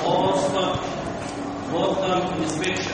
بوست مورتم انسبكشن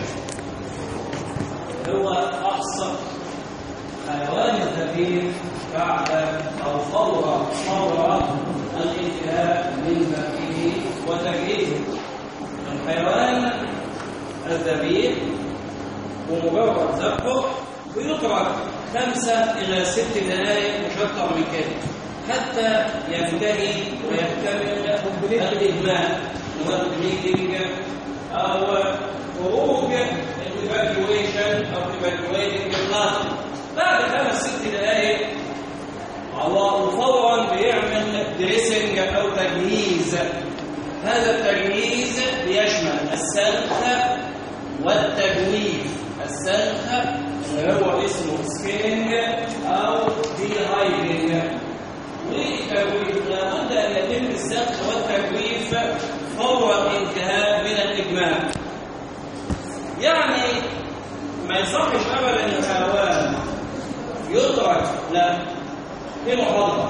هو فحص حيوان الذبيح بعد او فور فور الانتهاء من ذبحه وتجهيزه الحيوان الذبيح ومجرد ذبحه ويترك خمسة إلى ست دقائق مش أكتر من كده حتى ينتهي ويكتمل الإدمان والبليدنج أو خروج الايفاكيويشن أو ايفاكيويتنج القاتل بعد خمس ست دقائق الله فورا بيعمل دريسنج أو تجهيز هذا التجهيز بيشمل السلخ والتجويف السلخ اللي هو اسمه سكيننج او دي هايدنج والتجويف لابد ان يتم السلخ والتجويف فور انتهاء من الاجماع يعني ما يصحش ابدا ان الحيوان يترك لا في محاضره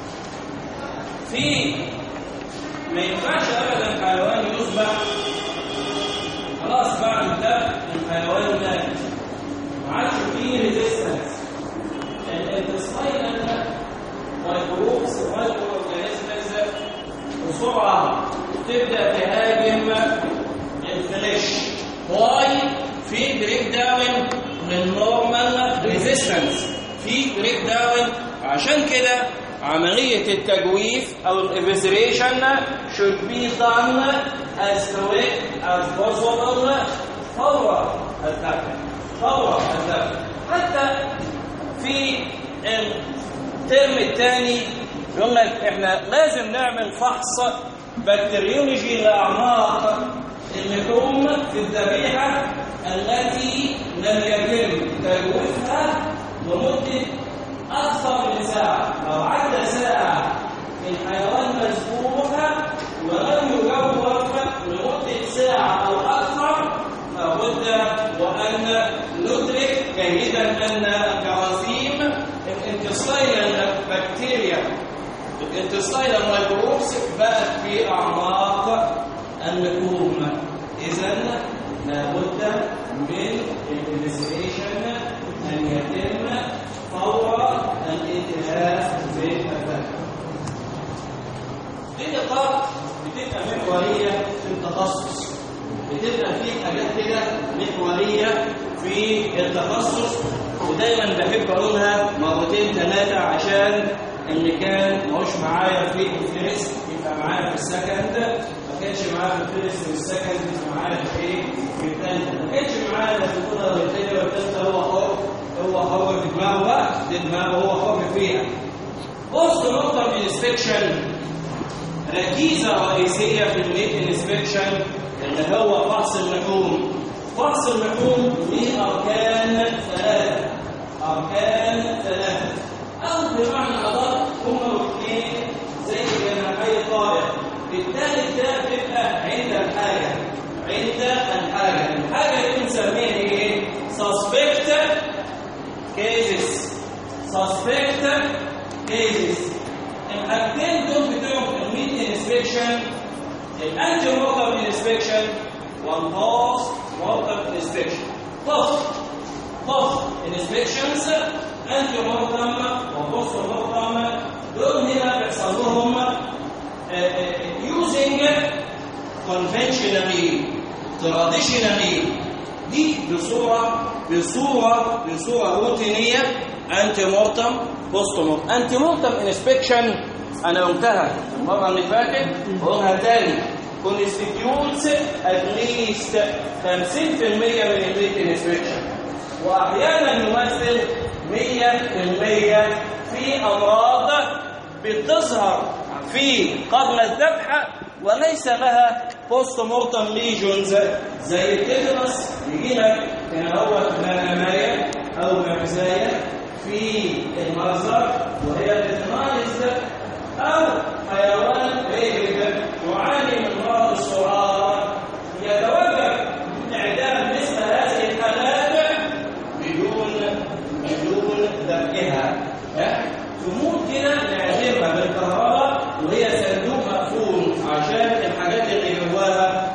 في ما ينفعش ابدا حيوان يذبح خلاص بعد ده الحيوان مات ما عادش فيه ريزيستنس الانتستاينال مايكروبس مايكرو اورجانيزمز بسرعه تبدا تهاجم الفليش واي في بريك داون للنورمال ريزيستنس في بريك داون عشان كده عملية التجويف أو الإفزريشن should be done as quick as possible فور الذبح فور الذبح حتى في الترم الثاني يقول لك احنا لازم نعمل فحص بكتيريولوجي لأعماق اللحوم في الذبيحة التي لم يتم تجويفها لمدة أكثر من ساعة أو عدى ساعة الحيوان مذبوح ولم يجوف لمدة ساعة أو أكثر لابد وأن ندرك جيدا أن جراثيم الانتستاينال بكتيريا الانتستاينال مايكروبس بقت في أعماق اللحوم إذا لابد من الانفستيشن أن يتم فور الانتهاء في الذبح. دي نقاط بتبقى محوريه في التخصص. بتبقى في حاجات كده محوريه في التخصص ودايما بحب اقولها مرتين ثلاثه عشان اللي كان ماهوش معايا في الفيرست يبقى معايا في السكند ما كانش معايا في الفيرست والسكند يبقى معايا في في الثالثه ما كانش معايا في الاولى والثانيه والثالثه هو حر هو حر في دماغه بقى دي دماغه هو حر فيها بص نقطة الانسبكشن ركيزة رئيسية في الميت انسبكشن اللي هو فحص اللحوم فحص اللحوم ليه أركان ثلاثة أركان ثلاثة أو بمعنى أدق هما الاثنين زي جناحي الطائر الثالث ده بيبقى عند الحاجة عند الحاجة الحاجة دي بنسميها ايه؟ suspect cases suspect cases الحاجتين دول بتوع الميت انسبكشن الانتي مورتم انسبكشن والبوست مورتم انسبكشن بوست بوست انسبكشنز انتي مورتم وبوست مورتم دول هنا بيحصل لهم يوزنج conventionally traditionally دي بصورة بصورة بصورة روتينية انتي مورتم بوست مورتم انتي مورتم انسبكشن انا قلتها المرة اللي فاتت وقولها تاني constitutes at least 50% من الميت انسبكشن واحيانا يمثل 100% في امراض بتظهر في قبل الذبح وليس لها بوست مورتم ليجونز زي التيتانس يجي لك هنا هو نمايه او مغزايه في المصدر وهي تتناقص او حيوان ريبد يعاني من مرض السعار يتوجب اعدام مثل هذه الحالات بدون بدون ذبحها تموت كده نعتبرها بالكهرباء وهي صندوق مقفول عشان الحاجات اللي جواها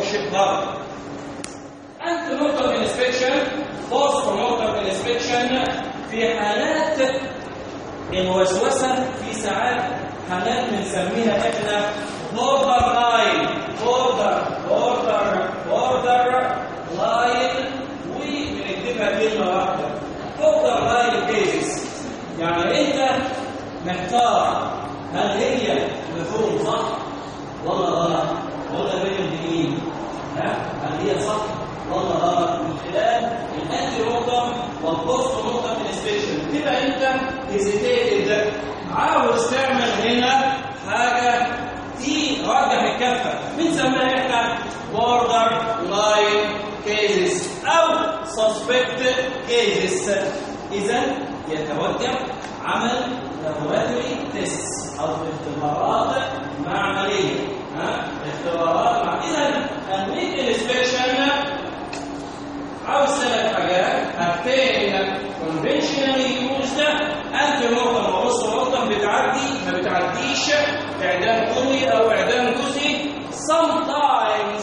غلط انت نقطه انسبكشن بوست نقطه انسبكشن في حالات الوسوسه في ساعات حالات بنسميها احنا بوردر لاين بوردر بوردر بوردر لاين وبنكتبها كلمه واحده بوردر لاين كيسز يعني انت محتار هل هي مفهوم صح ولا غلط ولا بين الدينين ها هل هي صح ولا غلط من خلال الانتي نقطه والبوست نقطه انسبكشن تبقى انت هيزيتيتد عاوز تعمل هنا حاجه ترجح الكفه بنسميها احنا بوردر لاين كيسز او سسبكت كيسز اذا يتوجه عمل لابوراتوري تيست او اختبارات معمليه ها اختبارات مع اذا الميد انسبكشن عاوز ثلاث حاجات حاجتين كونفنشنالي يوزد انت نقطه ونص نقطه بتعدي ما بتعديش اعدام كلي او اعدام جزئي sometimes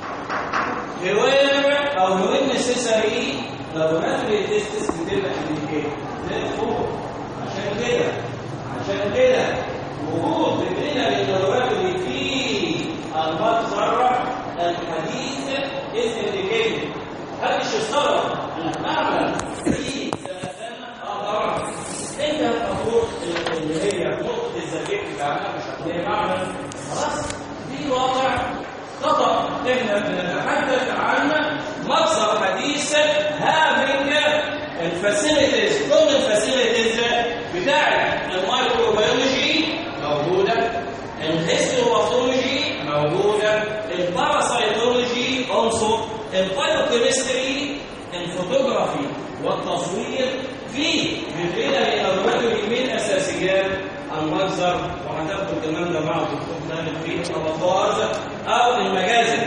هوير او هوين نسيسري لابوراتوري تيست بتبقى انديكيتور زي فوق عشان كده عشان كده وجود فكرنا للضرورات في المجزر الحديث از انديكيتور محدش يستغرب انا بعمل في سنه اقدر انت المفروض اللي هي نقطه الذكاء بتاعنا مش هتلاقي معمل خلاص دي واقع خطا احنا بنتحدث عن مجزر حديث هافينج الفاسيلتيز كل الفاسيلتيز بتاعت الميكروبيولوجي موجوده الهيستوباثولوجي موجوده الباراسيتولوجي also البايوكيمستري الفوتوغرافي والتصوير في مثلنا للأدوات من أساسيات المجزر وهتاخدوا الكلام ده مع الدكتور خالد في الألفاظ أو المجازر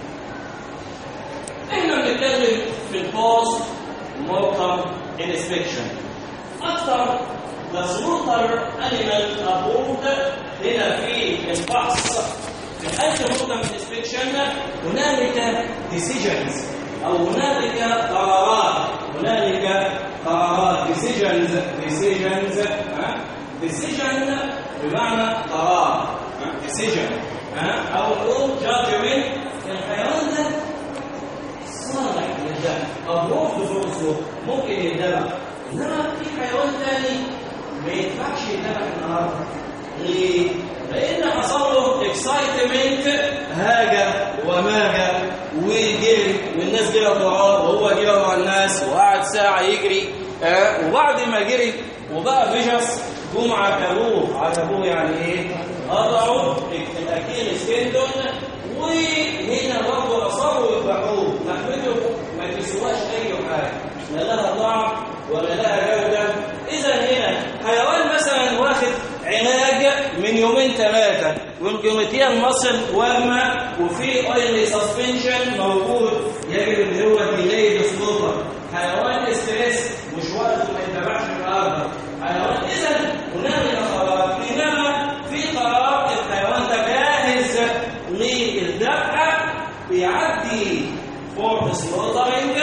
احنا بنتكلم في البوست مورتم انسبكشن اكثر لسلوتر انيمال ابورد هنا في الفحص في الانتي مورتم انسبكشن هنالك ديسيجنز او هنالك قرارات هنالك قرارات ديسيجنز ديسيجنز ديسيجن بمعنى قرار ديسيجن او نقول جادجمنت الحيوان ده صالح للذبح او رفض فرصه ممكن يتذبح انما في حيوان ثاني ما ينفعش يتذبح النهارده ليه؟ لان حصل له اكسايتمنت هاجة وماجة وجري والناس جرت وراه وهو جري ورا الناس وقعد ساعة يجري آه وبعد ما جري وبقى فيجس جم عتبوه عتبوه يعني ايه؟ قطعوا الاكيل سكندون وهنا برضه اصروا يذبحوه لحمته ما تسواش اي حاجه لا لها طعم ولا لها جوده اذا هنا حيوان مثلا واخد علاج من يومين ثلاثه والجوميتيان مصل وما وفي اويلي سسبنشن موجود يجب ان هو ديلي سلوتر حيوان ستريس مش وقت ما يتبعش النهارده حيوان اذا هنالك قرارات انما في قرار الحيوان ده جاهز للذبح بيعدي فورت سلوترنج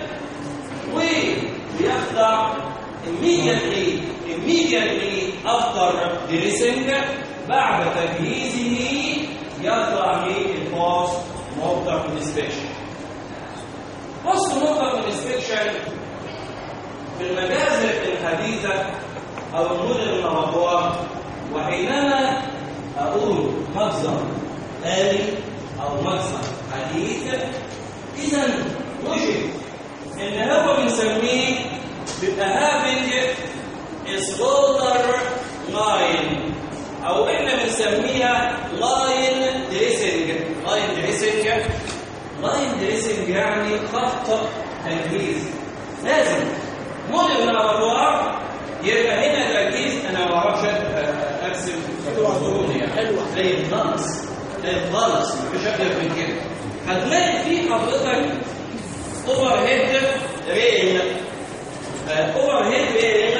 وبيخضع immediately immediately after dressing بعد تجهيزه يطلع للبوست موقع انسبكشن بوست موقع انسبكشن في المجازر الحديثة أو المدن الموضوع وحينما أقول مجزر آلي أو مجزر حديث إذا وجد إن هو بنسميه بيبقى هافنج سلوتر لاين أو إحنا بنسميها لاين دريسنج لاين دريسنج لاين دريسنج يعني خط تجهيز لازم مدن الأبواب يبقى هنا تركيز انا ما اعرفش ارسم حلوه زي الخالص زي الخالص مفيش اكتر من كده هتلاقي في حضرتك اوفر هيد ريل اوفر هيد ريل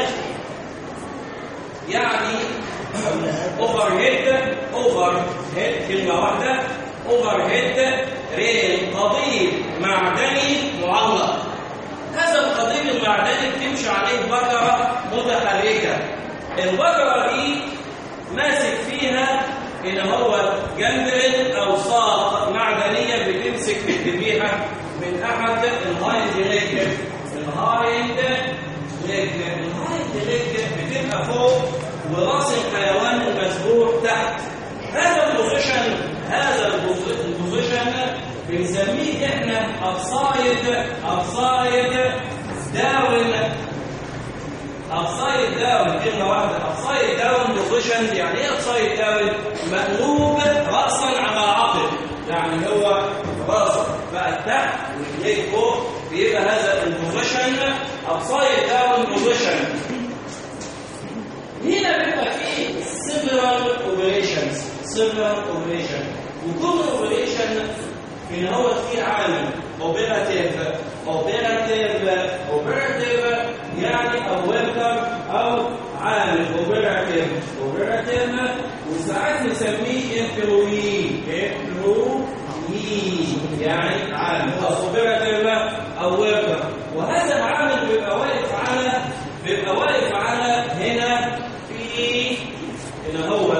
يعني اوفر هيد اوفر هيد كلمه واحده اوفر هيد رين قضيب معدني معلق هذا القضيب المعدني بتمشي عليه بقرة متحركة البقرة دي ماسك فيها إن هو جنبل أو ساق معدنية بتمسك في الذبيحة من أحد الهايند ليج الهايند ليج الهايند ليج بتبقى فوق وراس الحيوان المذبوح تحت هذا البوزيشن هذا البوزيشن بنسميه احنا ابسايد ابسايد داون ابسايد داون كلمه واحده ابسايد داون بوزيشن يعني ايه ابسايد داون مقلوب راسا على عقب يعني هو راسه بقى تحت ورجليه فوق بيبقى هذا البوزيشن ابسايد داون بوزيشن هنا بيبقى فيه several operations several operation وكل operation ان هو في عامل operative operative operative يعني او worker او عامل operative operative وساعات نسميه employee employee يعني عامل او operative او worker وهذا العامل بيبقى واقف على بيبقى واقف على هنا في اللي هو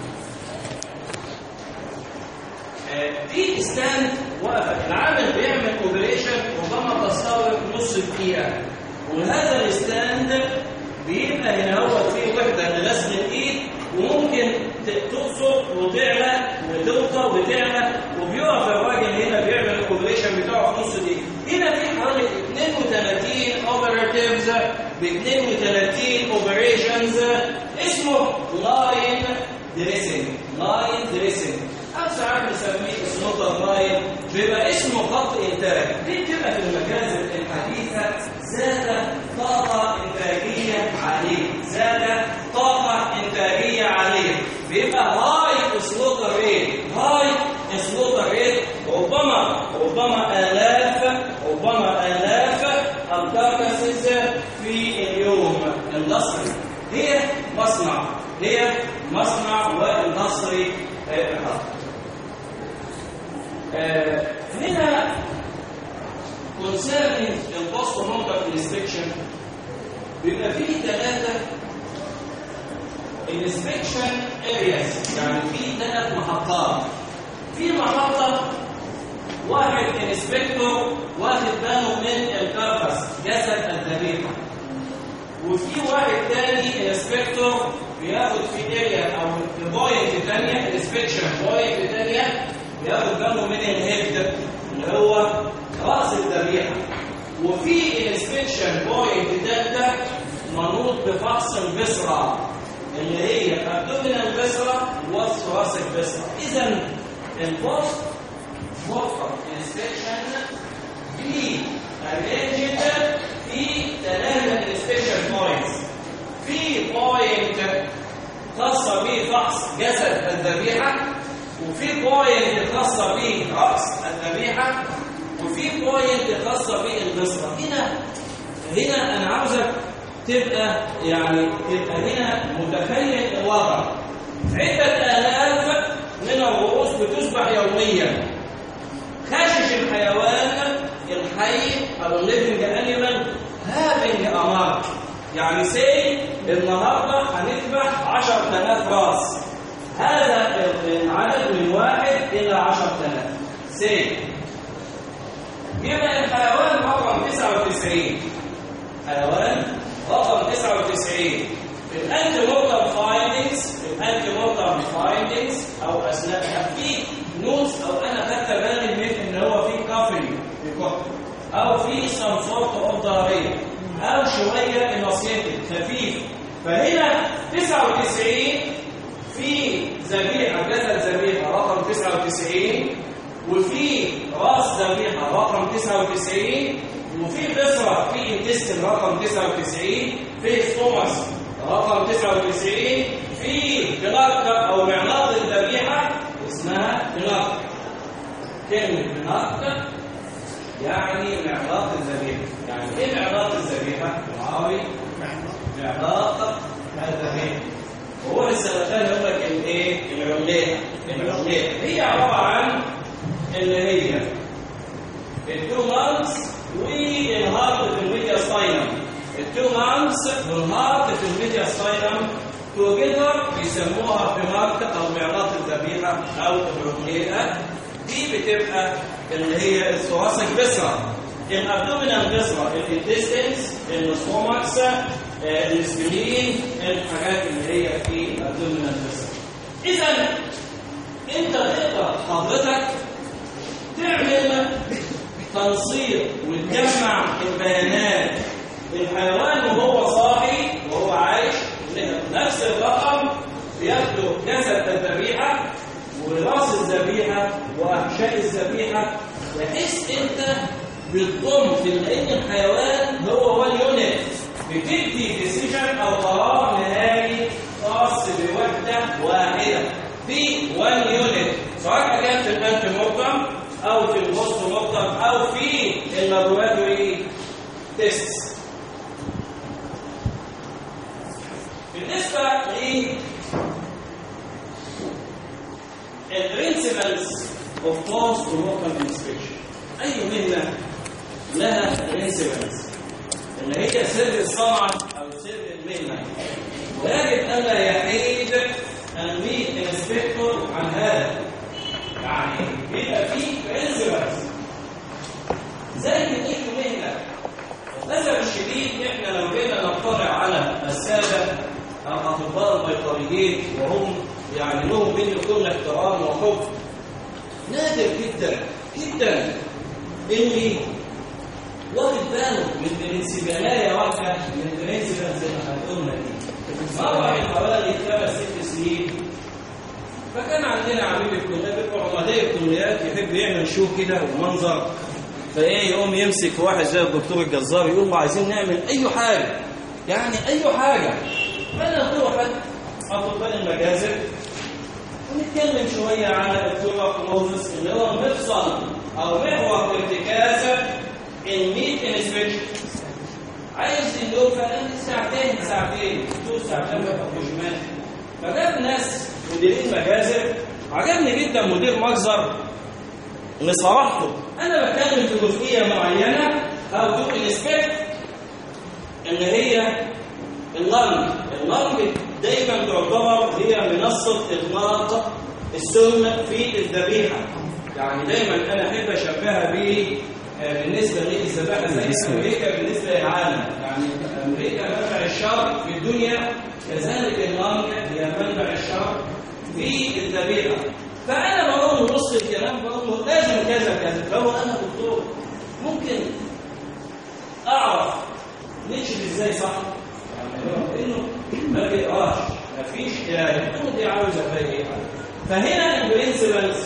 في ستاند واقف العامل بيعمل اوبريشن ربما تستغرق نص دقيقه وهذا الستاند بيبقى هنا هو فيه وحده لرسم الايد وممكن تقصر وتعلى وتوطى وتعلى وبيقف الراجل هنا بيعمل الاوبريشن بتاعه في نص دقيقه هنا في حوالي 32 اوبراتيفز ب 32 اوبريشنز اسمه لاين دريسنج لاين دريسنج او ساعات بنسميه سلوتر لاين بيبقى اسمه خط انتاج دي بتبقى في المجازر الحديثه ذات طاقه انتاجيه عاليه ذات طاقه انتاجيه عاليه بيبقى هاي سلوتر ريت هاي سلوتر ريت ربما ربما الاف ربما الاف الكاركاسز في اليوم الاندستري هي مصنع هي مصنع واندستري آه هنا concerning البوست مونتر انسبكشن بيبقى فيه ثلاثة انسبكشن ارياز يعني في ثلاث محطات في محطة واحد انسبكتور واخد باله من الكاركس جسد الذبيحة وفي واحد تاني انسبكتور بياخد في اريا او بوينت ثانيه انسبكشن بوينت ثانيه بياخد باله من الهيد اللي هو راس الذبيحه وفي انسبكشن بوينت ثالثه منوط بفحص البصره اللي هي ابدومينال البصره وسط راس البصره اذا البوست مورفر انسبكشن في ارينجد في ثلاثه انسبكشن بوينتس في بوينت خاصه بفحص جسد الذبيحه وفي بوينت خاصه برأس الذبيحه وفي بوينت خاصه بالبصره هنا هنا انا عاوزك تبقى يعني تبقى هنا متخيل الوضع عده الاف من الرؤوس بتذبح يوميا خاشش الحيوان الحي او الليفنج انيمال هافنج امارك يعني سي النهارده هنذبح 10000 راس هذا العدد من واحد الى 10000 سي يبقى الحيوان رقم 99 حيوان رقم 99 الانتي مورتال فايندنجز الانتي مورتال فايندنجز او اثناء في نوز او انا خدت بالي من ان هو في كافي في كفر او في سم سورت اوف ضرريه او شويه انوسيتد خفيف فهنا 99 في ذبيحه جسد ذبيحه رقم 99 وفي راس ذبيحه رقم 99 وفي بصره في انتستين رقم 99 في ستوماس رقم 99 في بلاك او معلاق الذبيحه اسمها بلاك كلمه بلاك يعني معلاق الذبيحه يعني ايه معلاق الذبيحه معاوي معلاق الذبيحه وهو لسه قال لك الايه العليه العليه هي عباره عن اللي هي التو مانثs والهارت في الميديا ساينم التو مانثs والهارت في الميديا ساينم توجذر بيسموها في ماركة أو معراض الذبيحة أو البروكليتا دي بتبقى اللي هي الثوراسيك بسرة الابدومينال بسرة الانتستنس السومكس السبلين الحاجات اللي هي في الابدومينال بسرة إذا أنت تقدر حضرتك تعمل تنصير وتجمع البيانات الحيوان وهو صاحي وهو عايش نفس الرقم بياخدوا جسد الذبيحه وراس الذبيحه واحشاء الذبيحه بحيث انت بتضم في لان الحيوان هو وان يونت بتدي ديسيجن او قرار نهائي خاص بوحده واحده في وان يونت سواء كان في الانتي مورتم او في البوست مورتم او في اللابوراتوري تيست بالنسبه ل البرنسبلز اوف بوست مورتم انسبكشن اي مهنه لها برنسبلز اللي هي سر الصنعه او سر المهنه ويجب الا يحيد الميت انسبكتور عن هذا يعني بيبقى فيه برنسبلز زي اي مهنه للاسف الشديد احنا لو جينا نطلع على الساده الاطباء البيطريين وهم يعني لهم مني كل احترام وحب نادر جدا جدا اللي واخد باله من برنسبلايه واحده من البرنسبل زي ما قلنا دي مره من حوالي خمس ست سنين فكان عندنا عميد الكليه بيبقى عمداء الكليات يحب يعمل شو كده ومنظر فايه يقوم يمسك واحد زي الدكتور الجزار يقول له عايزين نعمل اي حاجه يعني اي حاجه فانا نروح اطباء المجازر ونتكلم شويه على التوباكوموزس اللي هو مفصل او محور ارتكاز الميت انسبكشن عايز اللي فقال ساعتين ساعتين دول ساعتين ما مش ماشي فجاب ناس مديرين مجازر عجبني جدا مدير مجزر لصراحته انا بتكلم في جزئيه معينه او تو انسبكت اللي هي اللنج اللنج دايما تعتبر هي منصه اطلاق السم في الذبيحه يعني دايما انا احب اشبهها ب بالنسبه للذبائح زي امريكا بالنسبه للعالم يعني امريكا منبع الشر في الدنيا كذلك اللنج هي منبع الشر في الذبيحه فانا بقول نص الكلام بقول له لازم كذا كذا فهو انا دكتور ممكن اعرف نكشف ازاي صح يعني انه ما بيقراش ما فيش يعني تقول دي عاوزه ايه فهنا البرنسبلز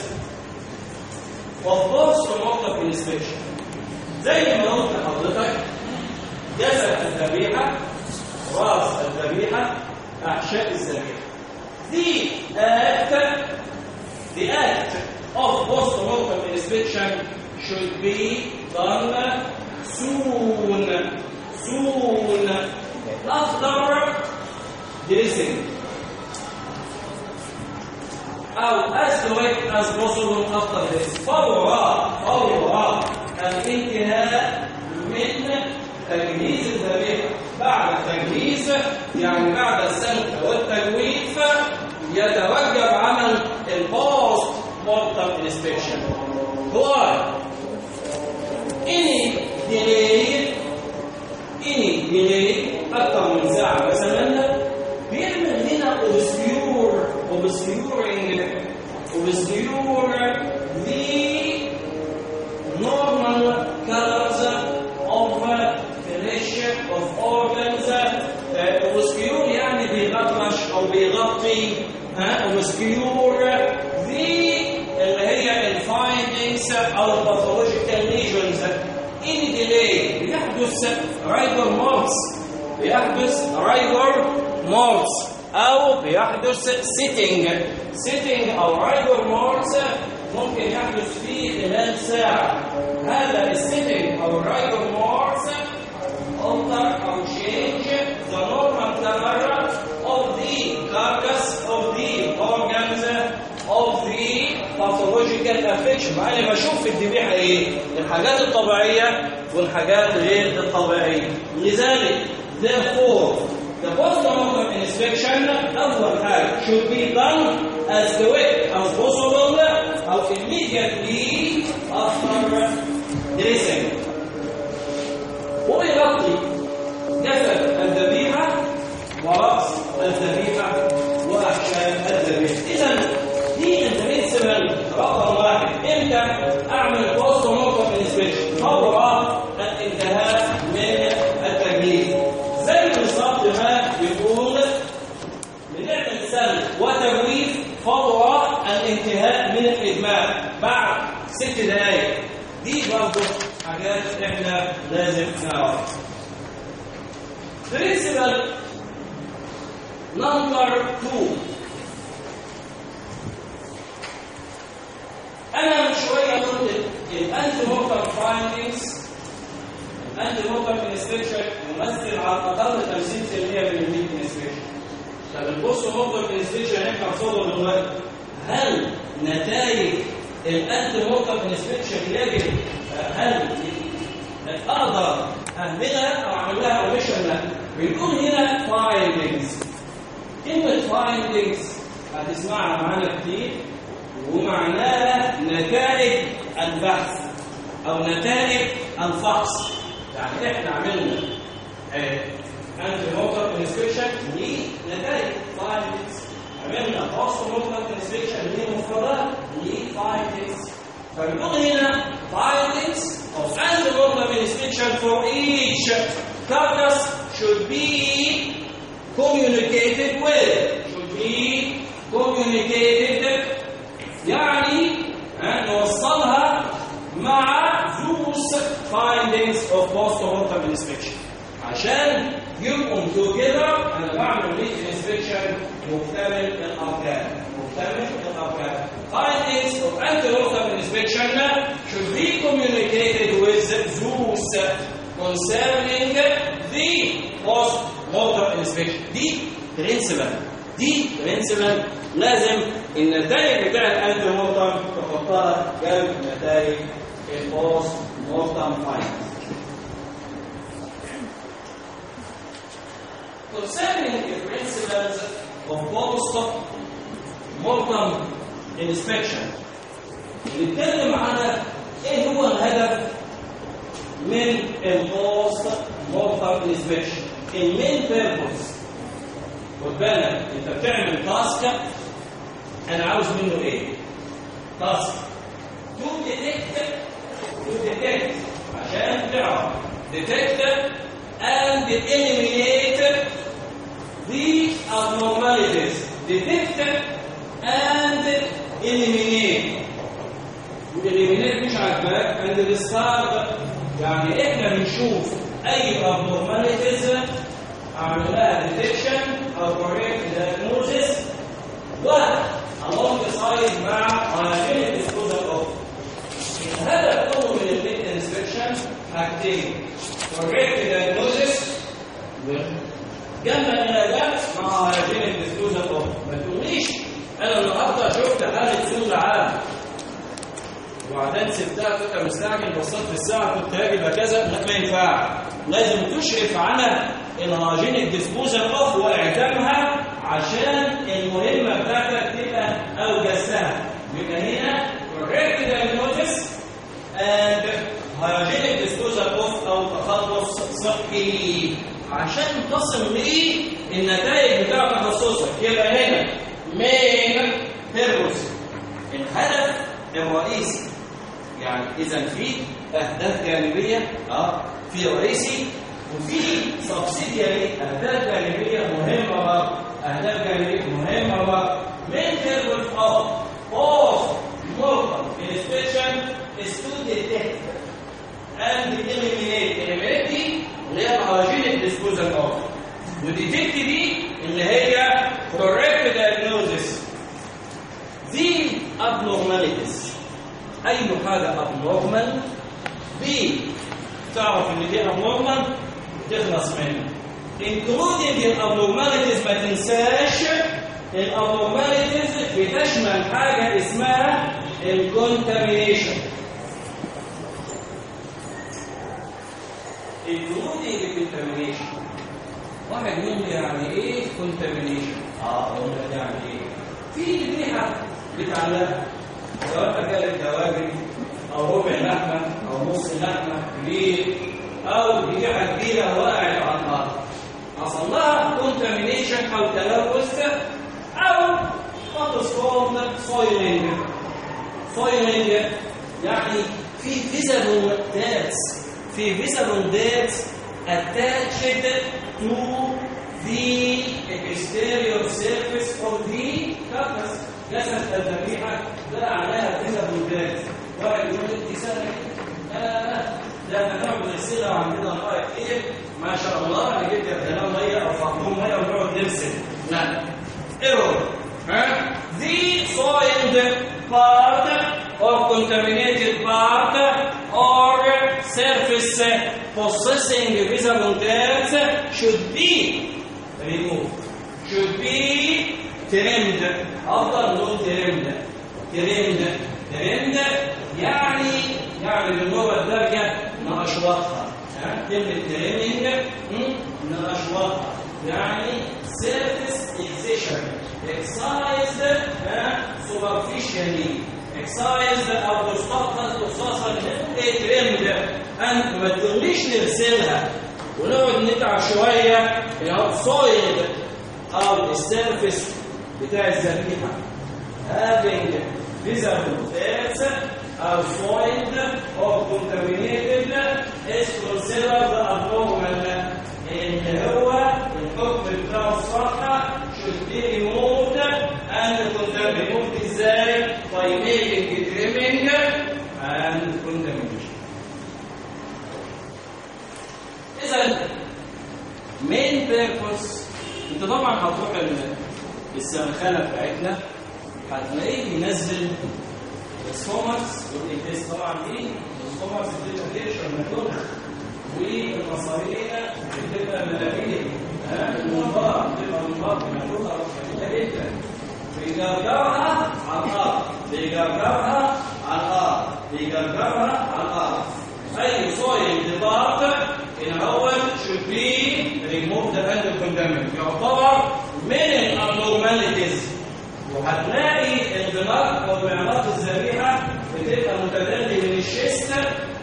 اوف بوست موقف انسبكشن زي ما قلت لحضرتك جسد الذبيحه راس الذبيحه احشاء الذبيحه دي act the act of post-mortem inspection should be done soon soon after dressing أو as late as possible after this فور فور الانتهاء من تجهيز الذبيحة بعد التجهيز يعني بعد السلق والتجويف يتوجب عمل البوست مورتم انسبكشن why any delay any delay اكثر من ساعه مثلا بيعمل هنا obscure obscuring obscure the normal colors of flesh of organs obscure يعني بيغطرش او بيغطي ها obscure the اللي هي الفايندنجز او الباثولوجيكال ليجنز any delay بيحدث رايدر ماركس بيحدث رايدر ماركس او بيحدث سيتنج سيتنج او رايدر ماركس ممكن يحدث فيه خلال ساعه هذا السيتنج او الرايدر ماركس alter or change the normal color of the carcass of the organs of the pathological كلينيكال افكشن مع اني بشوف في الذبيحه ايه الحاجات الطبيعيه والحاجات غير الطبيعيه لذلك therefore the post-mortem inspection اول حاجه should be done as quick as possible او immediately after dressing ويغطي جسد الذبيحه ورأس الذبيحة وأحشاء الذبيحة إذا دي البرنسبل رقم واحد إمتى أعمل بوست موقف انسبكشن فور الانتهاء من التجهيز زي بالظبط ما يقول بنعمل سلب وتجويف فور الانتهاء من الإدمان بعد ست دقائق دي برضه حاجات احنا لازم نعرفها Principle Number two أنا من شوية قلت الأنتي موكر فايندينجز الأنتي موكر انسبكشن يمثل على الأقل 50% من الميت انسبكشن طب البوست موكر انسبكشن احنا بصوره دلوقتي هل نتائج الأنتي موكر انسبكشن يجب هل أقدر أهملها أو أعمل لها أوميشن لا بيكون هنا فايندينجز كلمة findings هتسمعها معانا كتير ومعناها نتائج البحث أو نتائج الفحص يعني إحنا عملنا أنت موقف انسبكشن لنتائج findings عملنا فحص موقف انسبكشن لمفردات لفايندينجز فبنقول هنا findings of anti-mortem inspection for each carcass should be communicated with should be communicated يعني نوصلها مع those findings of post-mortem inspection عشان يبقوا together انا بعمل ريت inspection مكتمل الاركان مكتمل الاركان findings of anti-mortem inspection should be communicated with those concerning the post موقع انسبكشن دي برنسبل دي برنسبل لازم النتائج بتاع الانتي مورتم تحطها جنب نتائج البوست مورتم فاينل Concerning the principles of post mortem inspection نتكلم على ايه هو الهدف من البوست مورتم انسبكشن المين بيربوز خد بالك انت بتعمل تاسك انا عاوز منه ايه تاسك تو ديتكت تو ديتكت عشان تعرف ديتكت and eliminate the abnormalities detect and eliminate eliminate مش عاجباك and discard يعني احنا بنشوف اي abnormalities اعمل لها detection او correct diagnosis و along the side مع hygienic disposal of الهدف كله من الميت انسبكشن حاجتين correct diagnosis جنب العلاجات مع hygienic disposal of ما تقوليش انا النهارده شفت حاله سوء عام وبعدين سبتها كنت مستعجل بصيت في الساعه كنت هاجي كذا لا ما ينفعش لازم تشرف على الهاجينيك ديسبوزال اوف واعدامها عشان المهمه بتاعتك تبقى اوجزتها يبقى هنا correct diagnosis and hygienic disposal of او تخلص صحي عشان تصل للنتائج بتاع تخصصك يبقى هنا مين بيربوس الهدف الرئيسي يعني اذا في اهداف جانبيه اه في رئيسي وفي سبسيدياري اهداف جانبيه مهمه بقى اهداف جانبيه مهمه بقى من بيربوس اوف اوف mortal inspection is to detect and eliminate eliminate دي اللي هي الهاجينيك ديسبوزال اوف وديتكت دي اللي هي correct diagnosis دي abnormalities اي حاجه abnormal بي تعرف ان دي abnormal تخلص منها including الابنورماليتيز ما تنساش الابنورماليتيز بتشمل حاجه اسمها الكونتامينيشن including contamination واحد يقول لي يعني ايه contamination اه اقول لك يعني ايه في ريحه بتعلق سواء اكلت دواجن او ربع لحمه او نص لحمه كبير او ريحه كبيره وقعت على الارض حصل لها contamination او تلوث او what is called soiling soiling يعني في visible deaths في visible deaths attached to the exterior surface of the carcass جسد الذبيحة لا عليها visible deaths واحد يقول لك دي سنة لا ده احنا نقعد نغسلها وعندنا ميه كتير ما شاء الله انا جبت غسالة ميه او فحمون ميه ونقعد نغسل لا ايرور ها the soiled part or contaminated part or surface possessing visible dirt should be removed should be trimmed افضل نقول trimmed trimmed trimmed يعني يعني باللغه الدارجه نقشوطها ها كلمه تريمنج نقشوطها يعني surface excision excised superficially excised او تستقصد تستقصد ترمد انت ما تقوليش نغسلها ونقعد نتعب شويه يا سويد او السيرفيس بتاع الذبيحه having visible fats or soiled or contaminated is considered abnormal ان هو الحكم بتاعه الصحة should be removed and contaminate removed ازاي by making trimming and contamination اذا main purpose انت طبعا هتروح السمخانه بتاعتنا هتلاقيه بينزل السومرز والإنجليز طبعا دي السومرز بتبقى تقشر مكانها والمصارينا بتبقى ملابين المنبار بتبقى منبار مكانها جميلة جدا بيجرجرها على الأرض بيجرجرها على الأرض بيجرجرها على الأرض أي soil depart in our should be removed and condemned يعتبر من الابنورماليتيز وهتلاقي انطلاق او معلاق الذبيحه بتبقى متدلي من الشيست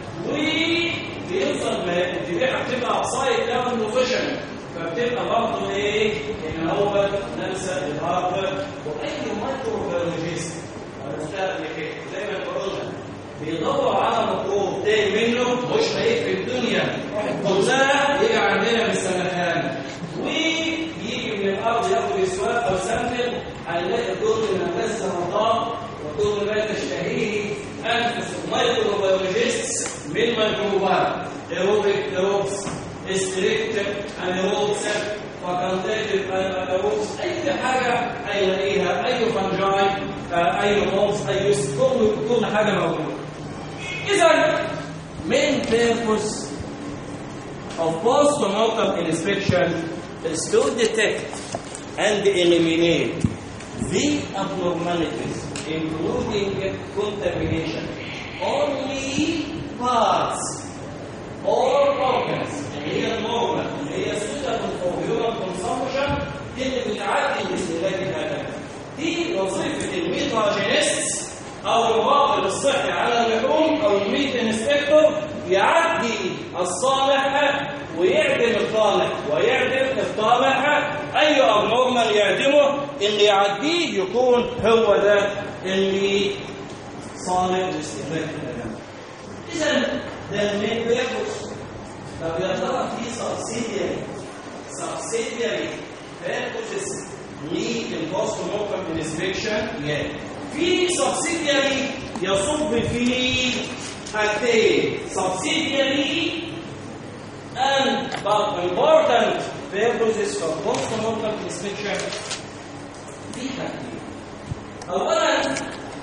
وبيوصل الذبيحه بتبقى ابسايد داون بوزيشن فبتبقى برضه ايه؟ ان هو ننسى الهارد واي مايكرو بيولوجيست عرفتها قبل كده زي ما قلنا بيدور على ميكروب تاني منه مش هيك في الدنيا كلها يجي عندنا من السمكان ويجي من الارض ياخد اسواق او سمن هنلاقي كل ما بس رمضان وكل ما تشتهيه انفس الميكروبيولوجيست من الميكروبات ايروبيك ايروبس ستريكت انيروبس فاكولتيف انيروبس اي حاجه هيلاقيها اي فنجاي اي موز اي كل كل حاجه موجوده اذا main purpose of post-mortem inspection is to detect and eliminate the abnormalities, including contamination. Only parts or organs اللي هي النورمال اللي هي suitable for human consumption دي اللي بتعدي الاستهلاك الآدمي. دي وظيفة الميتاجينيست أو المراقب الصحي على اللحوم أو الميت انسبكتور يعدي الصالح ويعدم الطالح ويعدم الطالح اي ابنورمال يعدمه اللي يعديه يكون هو ده اللي صالح لاستهلاك الادم اذا ده المين بيربص طب يا ترى في سبسيدياري سبسيدياري بيربصز للبوست مورتم انسبكشن يعني في سبسيدياري يصب في حاجتين سبسيدياري and but important purposes for post-mortem inspection في حاجتين اولا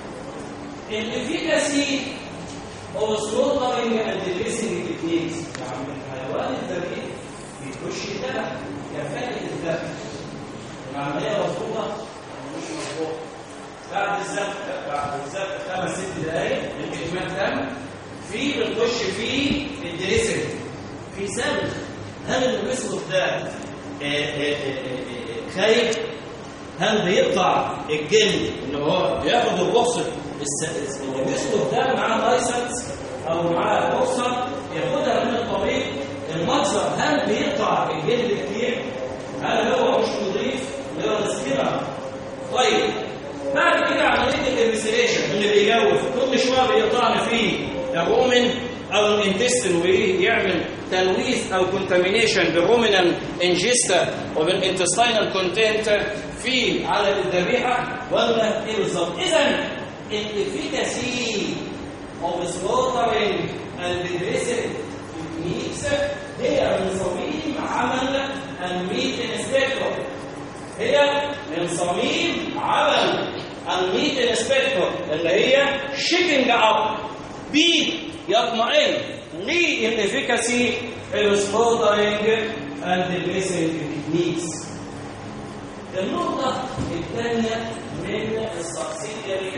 الافيكاسي of slaughtering and dressing techniques يعني الحيوان الذبيح بيخش الدم كفاءة الدم العملية مظبوطة ولا مش مظبوطة بعد الذبح بعد الذبح خمس ست في بنخش في الدريسنج في سبب هل اللي بيصرف ده آه، آه، آه، خايف هل بيقطع الجلد اللي هو بياخد الرخصه الس- اللي بيصرف ده معاه لايسنس او معاه رخصه ياخدها من الطبيب المجزر هل بيقطع الجلد كتير؟ هل هو مش نظيف؟ اللي هو السكينر طيب بعد كده عمليه الانفستيجيشن اللي بيجوز كل شويه بيقطعنا فيه الرومن او الانتستين ويعمل تلويث او كونتامينيشن بالرومينال انجستا وبالانتستينال كونتنت في على الذبيحه ولا ايه بالظبط؟ اذا الافيكاسي of slaughtering and dressing techniques هي من صميم عمل الميت انسبكتور هي من صميم عمل الميت انسبكتور اللي هي شيكنج اب بي يطمئن للافيكاسي السلوترنج اند دريسنج تكنيكس النقطة الثانية من السبسيدياري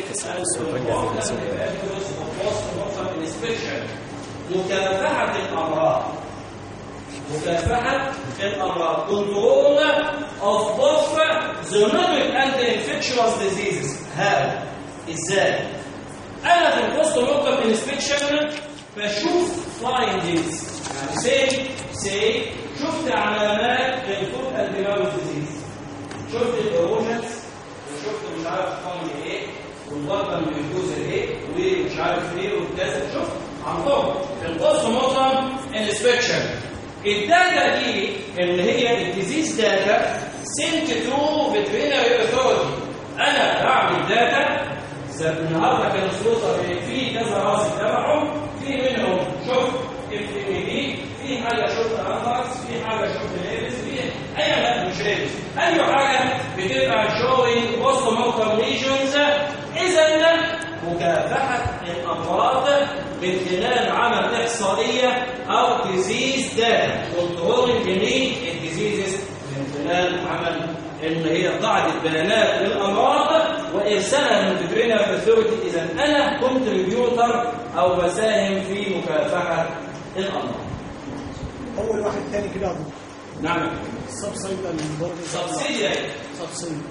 مكافحة الأمراض مكافحة الأمراض كنترول of both zoonotic and infectious diseases هذا إزاي؟ أنا في البوست مورتم انسبكشن بشوف فايندينجز يعني سي سي شفت علامات الفود الدماغ ديزيز شفت الايروجنز وشفت مش عارف قوم ايه والبطن بيجوز ايه ومش عارف ايه وكذا شفت عندهم البوست مورتم انسبكشن الداتا دي اللي هي الديزيز داتا سنت تو فيترينري اوثورتي انا بعمل داتا النهارده كان السلطه في كذا راس تبعهم في منهم شفت اف ام بي في حاجه شفت انفاكس في حاجه شفت ليبس في اي لا مش ليبس اي حاجه بتبقى شوينج بوست مورتم ليجنز اذا مكافحه الامراض من خلال عمل احصائيه او ديزيز داتا كنترول جميع الديزيزز من خلال عمل ان هي قاعده بيانات للامراض وارسالها من فيترينري اثوريتي اذا انا كونتريبيوتر او بساهم في مكافحه الامراض. اول واحد تاني كده ابو نعم السب سايدا من برضه سبسيديا سب سايدا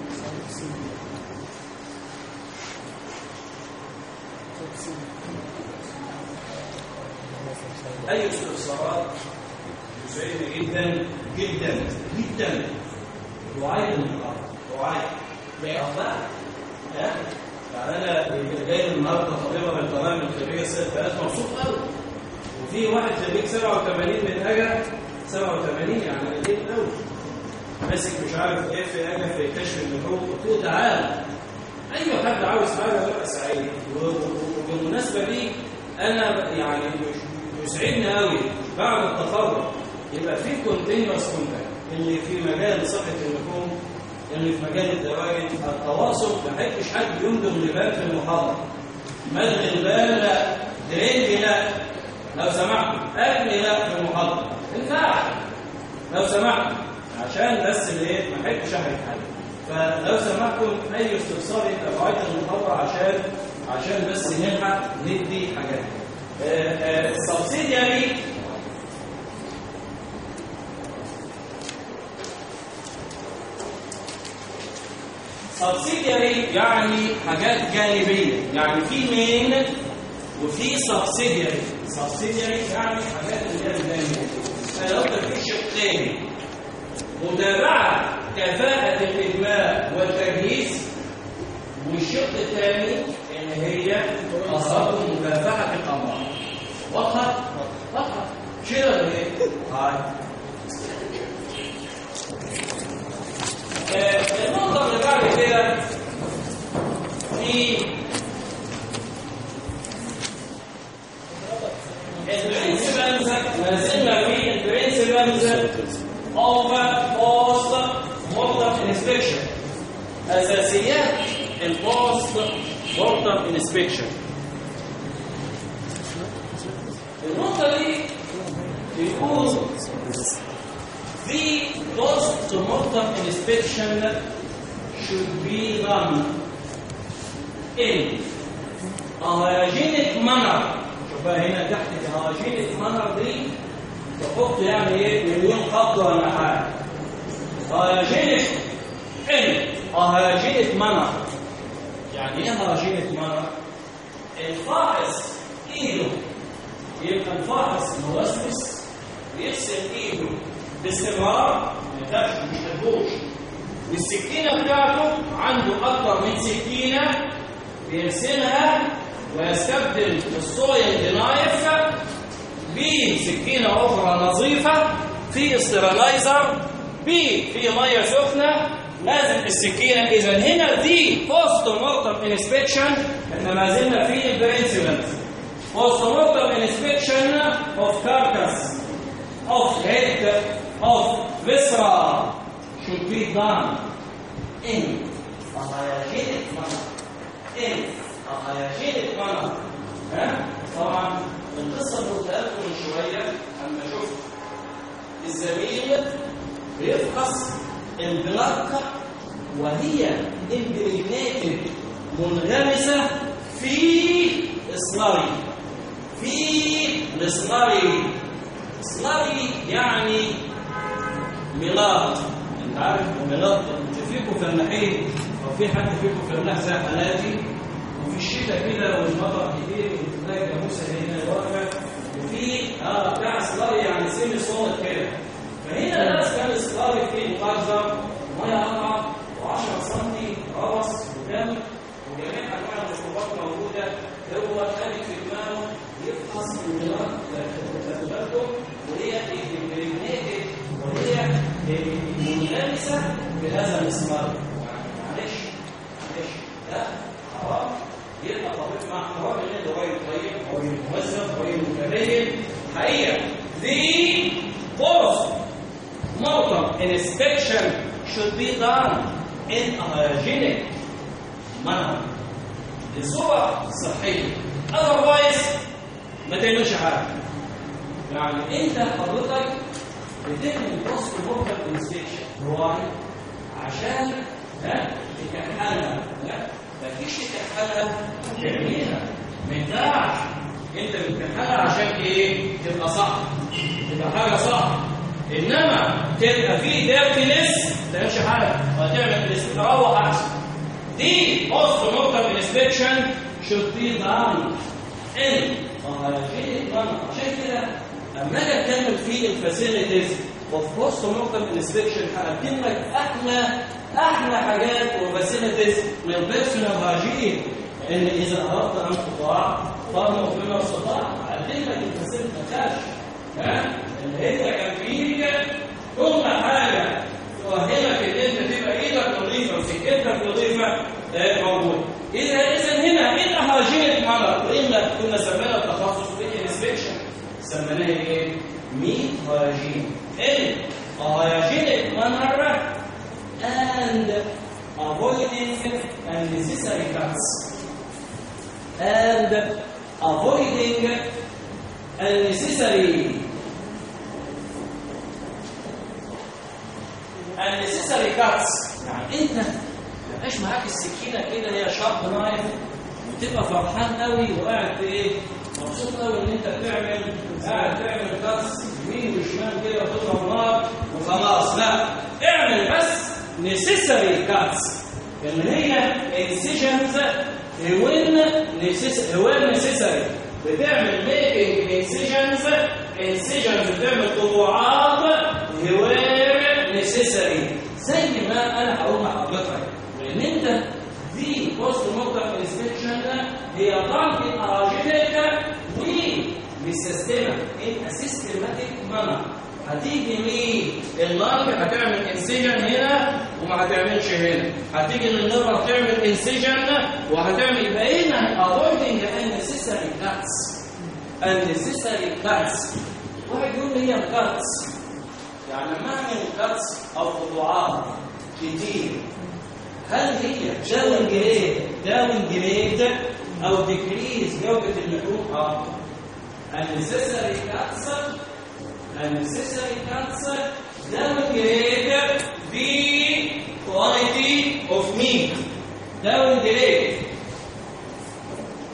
اي استفسارات يسعدني جدا جدا جدا دعاء المحاضره دعاء بإعطاء ها يعني انا جاي النهارده طبيبه من تمام الخريجه السنه بقيت مبسوط قوي وفي واحد خريج 87 من اجا 87 يعني قليل قوي ماسك مش عارف ايه في اجا في كشف النحوت قلت له تعالى اي حد عاوز حاجه بقى سعيد و- و- وبالمناسبه دي انا يعني مش- يسعدني قوي بعد التخرج يبقى في كونتينوس كونتاكت اللي في مجال صحه اللحوم اللي في مجال الدواجن التواصل ما حدش حد يمضغ لبال في المحاضره ملغي البال لا درينج لا لو سمحت اكل لا في المحاضره ينفع لو سمحت عشان بس الايه ما حدش هيتحل فلو سمحتم اي استفسار يبقى في غايه المحاضره عشان عشان بس نلحق ندي حاجات السبسيدياري سبسيدياري يعني حاجات جانبيه يعني في مين وفي سبسيدياري سبسيدياري يعني حاجات اللي هي الجانبيه فلو ده في شقين متابعه كفاءه الادماء والتجهيز والشق الثاني ان هي اصابه مكافحه الامراض واضحه واضحه كده ولا ايه؟ هاي آه، النقطة اللي بعد كده في البرنسبلز ما زلنا في البرنسبلز of post mortem inspection أساسيات البوست mortem inspection النقطة دي بيقول The post-mortem inspection should be done in a hygienic manner شوف بقى هنا تحت الهواجين المنر دي تحط يعني ايه مليون خط ولا حاجه هواجين ان هواجين منر يعني ايه هواجين منر الفاحص ايده يبقى الفاحص موسوس بيغسل ايده باستمرار ما يخافش مش هتبوش والسكينه بتاعته عنده اكتر من سكينه بيرسلها ويستبدل الصويل نايف بسكينه اخرى نظيفه في استرلايزر بي في ميه سخنه لازم السكينه اذا هنا دي بوست مورتم انسبكشن احنا ما زلنا في البرنسبلز بوست مورتم انسبكشن اوف كاركاس اوف هيد اوف viscera should be done in a hygienic manner in a hygienic manner ها طبعا القصه اللي قلتها لكم من شويه اما شفت الزميل بيفحص البلاك وهي امبريجنيتد منغمسه في سلاري في السلاري سلاري يعني ميلاد انت عارف ميلاد انت فيكم فلاحين او في حد فيكم فلاح زي حالاتي وفي الشتاء كده والمطر كتير وتلاقي جاموسه هنا واقفه وفي اه بتاع سلاري يعني سيمي صوت كده فهنا الناس كان السلاري فيه مقدر ميه قطعه و10 سم ربص ودم وجميع انواع المشروبات موجوده هو خارج في دماغه يفحص الميلاد تاخدوا وهي امبريجنيتد وهي منغمسه بهذا المسمار معلش معلش ده حرام يبقى طبيب مع حرام ان ده راجل طيب راجل موظف راجل متدين حقيقه the post mortem inspection should be done in a hygienic manner الصورة صحية otherwise ما تعملش حاجة يعني انت حضرتك بتعمل بوست مورتم انسبكشن واي عشان ها تكحلها لا ما فيش تكحلها تعملها ما ينفعش انت بتكحلها عشان ايه تبقى صح تبقى حاجه صح انما تبقى في ديرتنس ما تعملش حاجه وهتعمل تروح احسن دي بوست مورتم انسبكشن should be done in a عشان كده اما اجي اتكلم في الفاسيلتيز اوف بوست مورتم انسبكشن هقدم لك احلى احلى حاجات وفاسيلتيز للبيرسونال هاجين ان اذا اردت ان تطاع فارموا بما استطاع هقدم لك الفاسيلتي ما تخافش ها اللي انت كان فيك كل حاجه تؤهلك ان انت تبقى ايدك نظيفه وسكتك نظيفه موجوده اذا اذا هنا ايه هاجين مرض والا كنا سمينا التخصص في الانسبكشن سميناه ايه؟ ميت هياجين ال هياجينيك manner and avoiding unnecessary cuts and avoiding unnecessary unnecessary cuts يعني انت ما يبقاش معاك السكينه كده هي شارب نايف وتبقى فرحان قوي وقاعد في ايه مبسوط قوي ان انت بتعمل قاعد تعمل كاس يمين وشمال كده وتضرب نار وخلاص لا اعمل بس نسيسري كاتس اللي هي انسيجنز وين وين نسيسري بتعمل ميكنج انسيجنز انسيجنز بتعمل طبوعات هوير نسيسري زي ما انا هقول لحضرتك لان انت دي بوست مورتم انسبكشن هي ضغط اراجينيك وبالسيستمة ان سيستماتيك مانر هتيجي مين اللنج هتعمل انسيجن هنا وما هتعملش هنا هتيجي للليفر تعمل انسيجن وهتعمل يبقى هنا avoiding unnecessary cuts unnecessary cuts واحد يقول لي هي الكاتس يعني لما اعمل كاتس او قطوعات كتير هل هي داون جريد داون جريد او ديكريز جوده اللحوم اه unnecessary cuts unnecessary cuts downgrade the quality of meat downgrade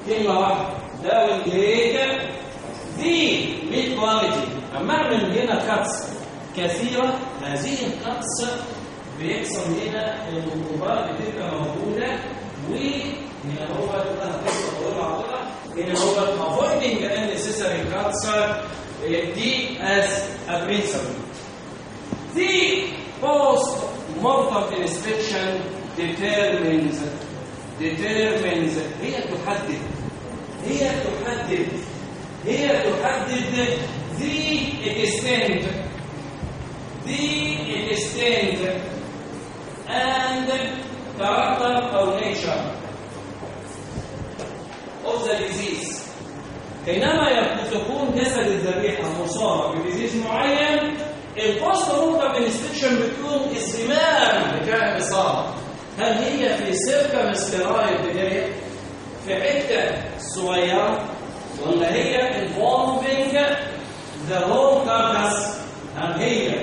كلمه واحده داون جريد ذي ميد كواليتي اما اعمل هنا كاتس كثيره هذه الكاتس بيحصل هنا المخطوطات بتبقى موجوده وهنا هو تبقى قصه طويله عريضه هنا هو avoiding unnecessary cuts دي as a principle The post-mortem inspection determines determines هي تحدد هي تحدد هي تحدد the extent the extent and character or nature of the disease حينما تكون جسد الذبيحة مصاب بديزيز معين البوست مورتم انسبكشن بتكون الزمام بتاع الإصابة هل هي في سيركم استرايد اريا في حتة صغيرة ولا هي involving the whole carcass هل هي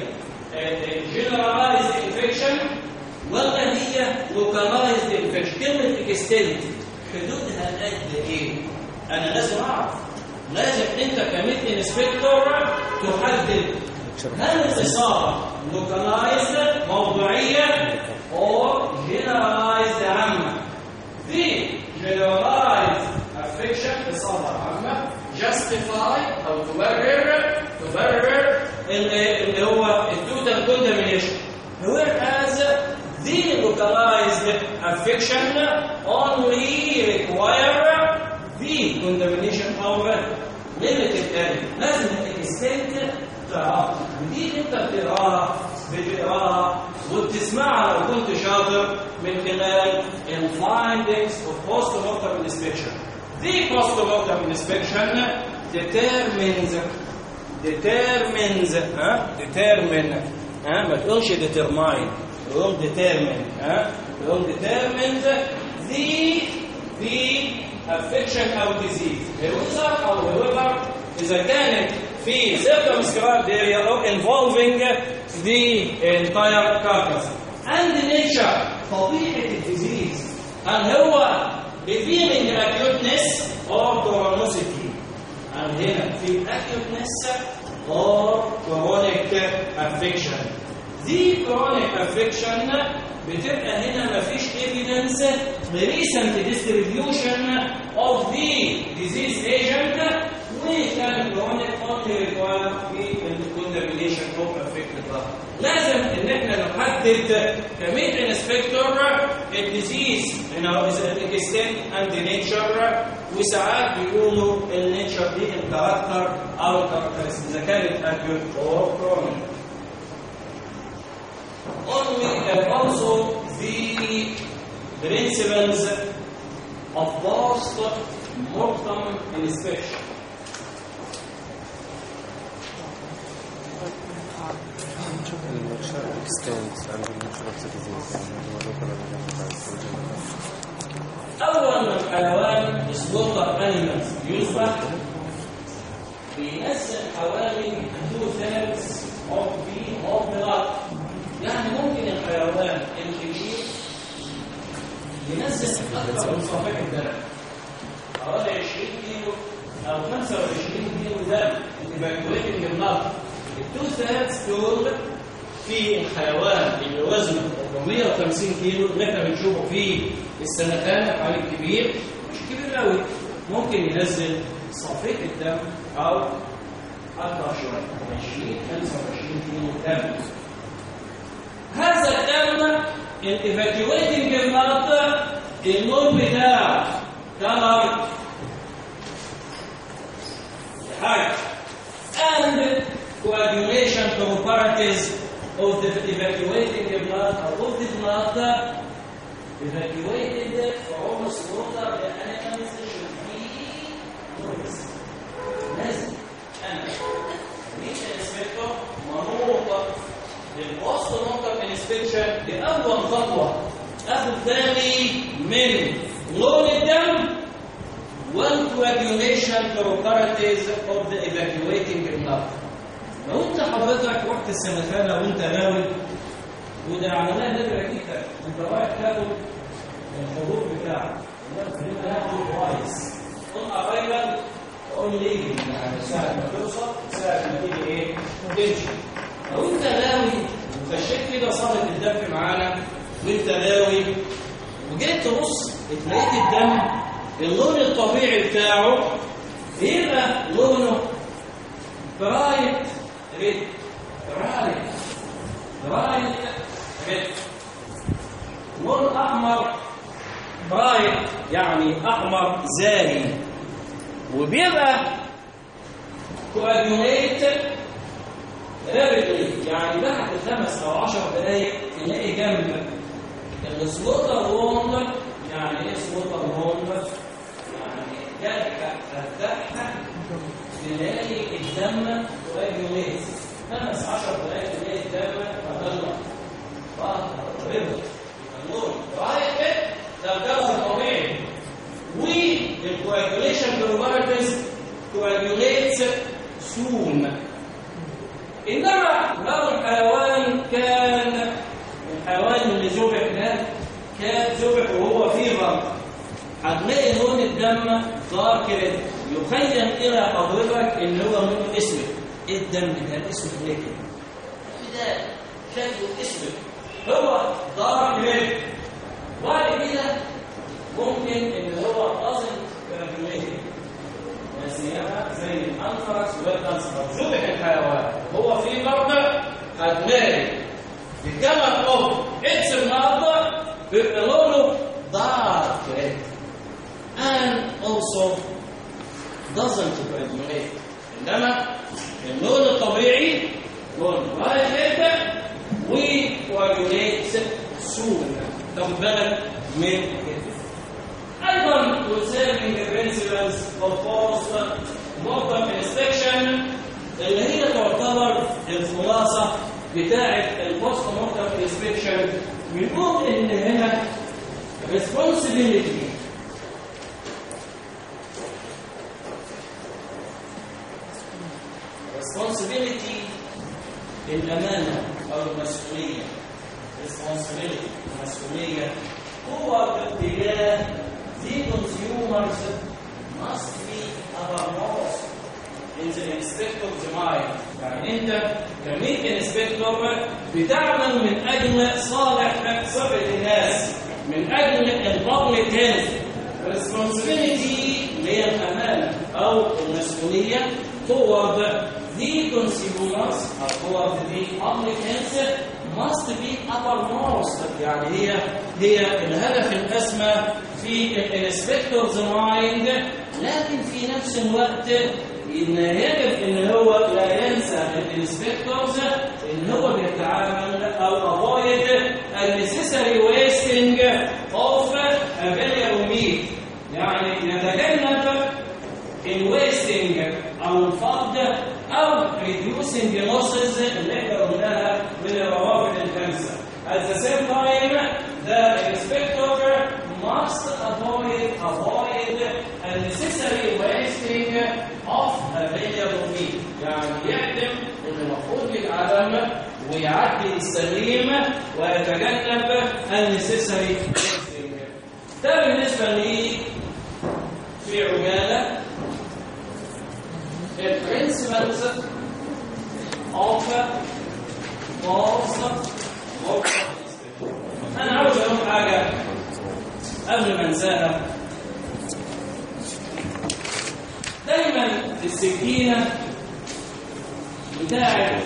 generalized infection ولا هي localized infection كلمة extent حدودها قد ايه؟ انا لازم اعرف لازم انت كميت انسبكتور تحدد هل الاصابه لوكالايزد موضوعيه او جنرالايزد عامه دي جنرالايزد افكشن اصابه عامه جاستيفاي او تبرر تبرر اللي هو التوتال كوندامينيشن whereas the localized affection only require the condemnation of limited area لازم الاكستنت تعرفها ودي انت بتقراها بتقراها وبتسمعها لو كنت شاطر من خلال الفايندنجز of post-mortem inspection the post-mortem inspection determines determines ها determine ها ما تقولش determine تقول determine ها تقول determines the the affection او disease الوزر او الوزر اذا كانت في circumscribed area or involving the entire carcass and nature طبيعه الديزيز هل هو revealing acuteness or chronicity and هنا في acuteness or chronic affection دي chronic affection بتبقى هنا مفيش evidence recent distribution of the disease agent وكان chronic only require في condemnation of affected blood لازم ان احنا نحدد كمية انسبكتور الديزيز هنا الاكستنت اند نيتشر وساعات بيقولوا النيتشر دي الكاركتر او الكاركترستيك اذا كانت اكيوت او كرونيك only and also the principles of post mortem inspection. أول ما الحيوان يسلطر أنيمالز يذبح بينزل حوالي 2 ثالث of the of the blood يعني ممكن الحيوان الكبير ينزل أكثر من صفحة الدم حوالي 20 كيلو أو 25 كيلو دم evacuating النار التو ثالث دول في الحيوان اللي وزنه 450 كيلو اللي احنا بنشوفه في السنتان الحيوان الكبير مش كبير قوي ممكن ينزل صفيح الدم او اكثر شويه 20 25 كيلو دم هذا الدم الايفاكيويتنج بلاد اللون بتاعه كلر حاجه and coagulation properties of the evacuating blood or of the blood evacuated from slaughter the animals should be noticed. لازم انا مين الانسبكتور منوط للبوست نقطة انسبكشن دي أول خطوة أخذ بالي من لون الدم والcoagulation properties of the evacuating blood لو انت حضرتك رحت السنتانة وانت ناوي وده عملناه نادر جدا انت رايح تاخد الحضور بتاعك خلينا ناخده كويس اون ارايفل اون ليجن يعني ساعه ما توصل ساعه ما تيجي ايه تمشي لو انت ناوي وخشيت كده صاله الدم معانا وانت ناوي وجيت تبص اتلاقيت الدم اللون الطبيعي بتاعه بيبقى لونه برايت ريد برايت برايت ريد لون احمر برايت يعني احمر زاهي وبيبقى كواجوليت رابطلي يعني بعد خمس او عشر دقايق تلاقي جنب السلوتر ووند يعني ايه سلوتر ووند؟ يعني جرح فتحها تلاقي الدم كواجوليت خمس عشر دقايق تلاقي الدم تطلع بقى ريبط النور رايح كده ده الجو الطبيعي والكواجوليشن بروبرتيز كواجوليتس سون انما لو الحيوان كان الحيوان اللي ذبح ده كان ذبح وهو فيبر هتلاقي لون الدم دارك ريد يخيل الى حضرتك ان هو لونه اسود ايه الدم ده اسود ليه كده؟ ده شكله اسود هو دارك ريد وبعد كده ممكن ان هو اصل كراجوليتد سيما زي الانفركس والكانسر ذبح الحيوان هو في مرضى هتلاقي الجمل اوف اتس النهارده بيبقى لونه دارك ريد and also doesn't coagulate انما اللون الطبيعي لون رايح جدا وكواجوليت سون تاخد بالك من كده ايضا concerning the principles of post mortem inspection اللي هي تعتبر الخلاصه بتاعه البوست مورتم انسبكشن بنقول ان هنا responsibility responsibility الامانه او المسؤوليه responsibility المسؤوليه هو باتجاه the consumers must be uppermost in the inspector's mind يعني انت كميت انسبكتور بتعمل من اجل صالح صحه الناس من اجل البابليك هيلث responsibility اللي هي الامانه او المسؤوليه toward the consumers or toward the public health must be uppermost يعني هي هي الهدف الاسمى في الانسبكتورز مايند لكن في نفس الوقت ان يجب ان هو لا ينسى الانسبكتورز ان هو بيتعامل او avoid unnecessary wasting of available meat يعني يتجنب الويستنج او الفقد او reducing losses اللي احنا قلناها من الروابط الخمسه. At the same time, the inspector must avoid avoid unnecessary wasting of available meat. يعني يعلم ان المفروض يتعلم ويعدي السليم ويتجنب unnecessary wasting. ده بالنسبه لي في عجاله the principles of false أنا عاوز أقول حاجة قبل ما أنساها دايما السكينة بتاعت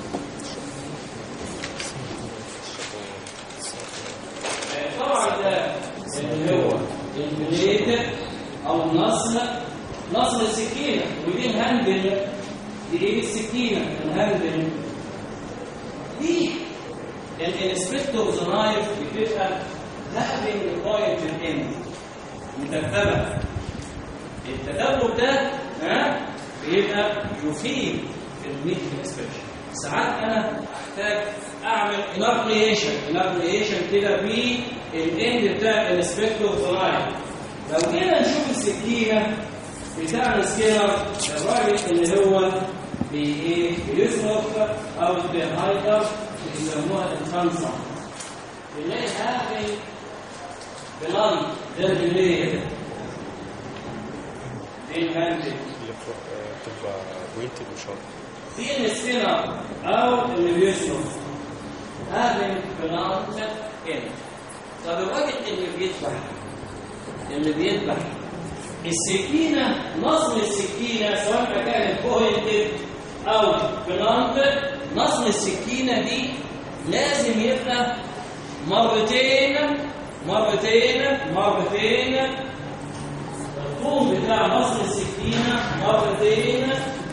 طبعا ده اللي هو البليت أو النصل نصل السكينة ودي الهندل دي ايه السكينة الهندل دي الانسبكتورز نايف بتبقى هابنج بوينت الاند مترتبة التدرج ده ها بيبقى يفيد في الميت انسبكشن ساعات انا احتاج اعمل انابليشن انابليشن كده بالاند بتاع الانسبكتورز نايف لو جينا نشوف السكينه بتاع السكينر الراجل اللي هو بايه بيصرف او بيهايدر بيسموها الخمسه بنلاقي هذه بلان ده بالليل في الهاند اللي فوق آه، بتبقى وينتد وشارب في السكينر او اللي بيشرب هذا بلانت ان طب الراجل اللي بيذبح اللي بيذبح السكينه نصب السكينه سواء كانت بوينتد او بلانت نصب السكينه دي لازم يبقى مرتين مرتين مرتين الطول بتاع نصب السكينه مرتين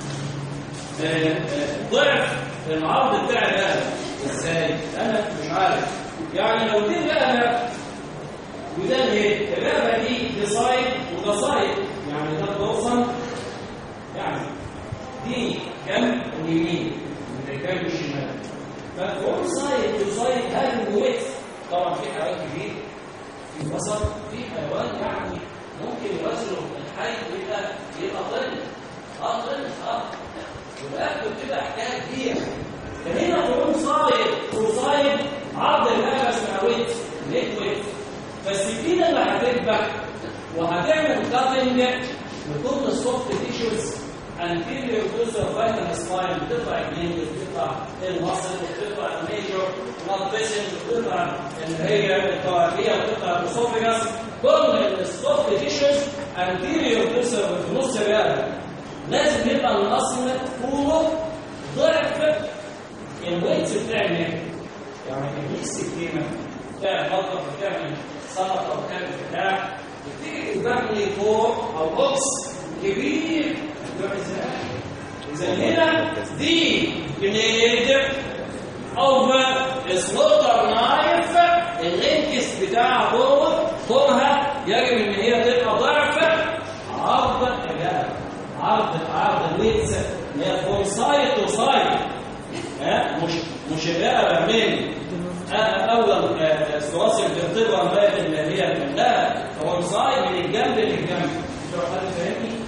ضعف العرض بتاع الآلة ازاي؟ انا مش عارف يعني لو دي الآلة وده ايه؟ الآلة دي دي سايد وده سايد يعني ده توصل يعني دي كم اليمين وده كم الشمال فوق سايد تو سايد هذا ويت طبعا في حيوان كبير في البصر في حيوان يعني ممكن يوزنه الحي يبقى يبقى ظل اه ظل اه والاكل بتبقى حكايه كبيره فهنا تقوم صايد وصايد عرض الآلة اسمها ويت نيت ويت فالسكينه اللي هتذبح وهتعمل كاتنج لكل السوفت تيشوز anterior to the vital spine بتطلع الجلد بتطلع المصل بتطلع الميجور blood vessels بتطلع اللي هي الطوافيه بتطلع الاسوفيجاس كل السوفت تيشوز anterior to the في نص الرقبه لازم يبقى الاصل طوله ضعف الويت بتاع النهر يعني دي السكينه بتاع مطبخ بتعمل سلطه وبتعمل بتاع بتيجي تذبحني فوق او بوكس كبير تروح ازاي؟ اذا هنا دي بليد اوفر سلوتر نايف اللينكس بتاعها جوه طولها يجب ان هي تبقى ضعف عرض الرقبه عرض عرض الويتس اللي هي فوق سايد تو سايد ها مش مش الرقبه من اول سواسل بتبقى لغايه اللي هي لا هو سايد من الجنب للجنب انتوا حد فاهمني؟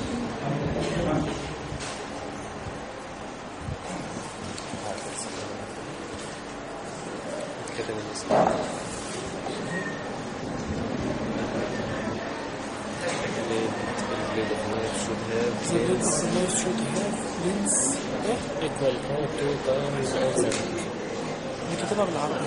كده الناس The lens lens should have lens equal or two times or seven. دي كتابة بالعربي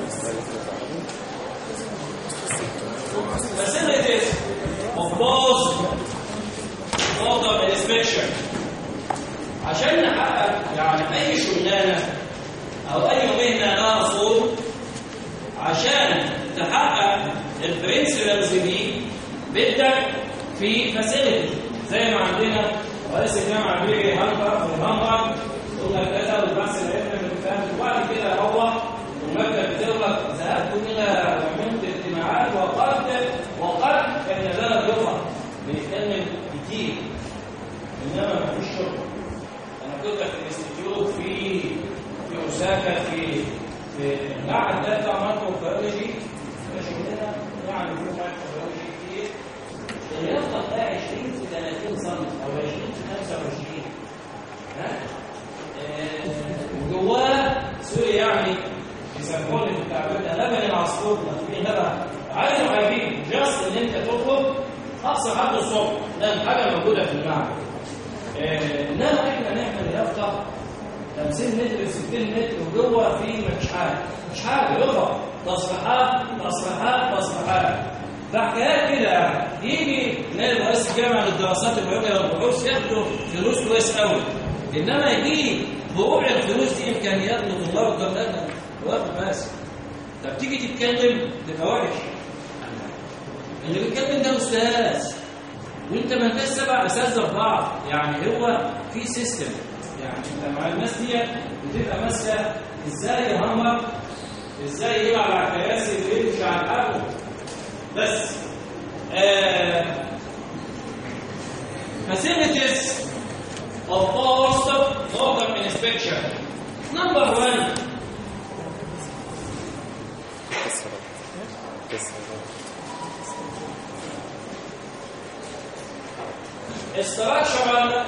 facilities of both order inspection عشان نحقق يعني اي شغلانه او اي مهنه لها اصول عشان تحقق البرنسبلز دي بدك في فاسيلتي زي ما عندنا رئيس الجامعه بيجي هانكر في الهانكر يقول لك كذا والبحث العلمي من فاهم وبعد كده هو المكتب بتقول لك ذهبت الى وعملت اجتماعات وقد وقد كان ذلك يطلع بيتكلم كتير انما ما فيش شغل انا كنت في الانستيتيوت في في اوساكا في في المعهد ده بتاع مايكروبيولوجي ماشي كده يعني في مايكروبيولوجي كتير اللي يفضل ده 20 في 30 سم او 20 في 25 ها آه، وجواه سوري يعني يسمونه التعبير ده لبن العصفور ده فيه لبن عايز عايزين جاست ان انت تطلب اقصى حد الصبح ده حاجه موجوده في المعهد آه، انما احنا نعمل يافطه 50 متر 60 متر وجوه في مش حاجه مش حاجه يقف تصريحات تصريحات تصريحات ده حكايات كده يعني يجي نلاقي رئيس الجامعه للدراسات العليا والبحوث ياخدوا فلوس كويس قوي انما يجي بربع الفلوس دي امكانيات لطلاب الجامعات واقف بس طب تيجي تتكلم تبقى وحش اللي بيتكلم ده استاذ وانت ما انتش سبع اساتذه في بعض يعني هو في سيستم يعني انت مع الناس دي بتبقى ماسكه ازاي يهمر ازاي يلعب على الكراسي ويمشي على الحبل بس آه facilities of post order inspection number one كسر كسر structural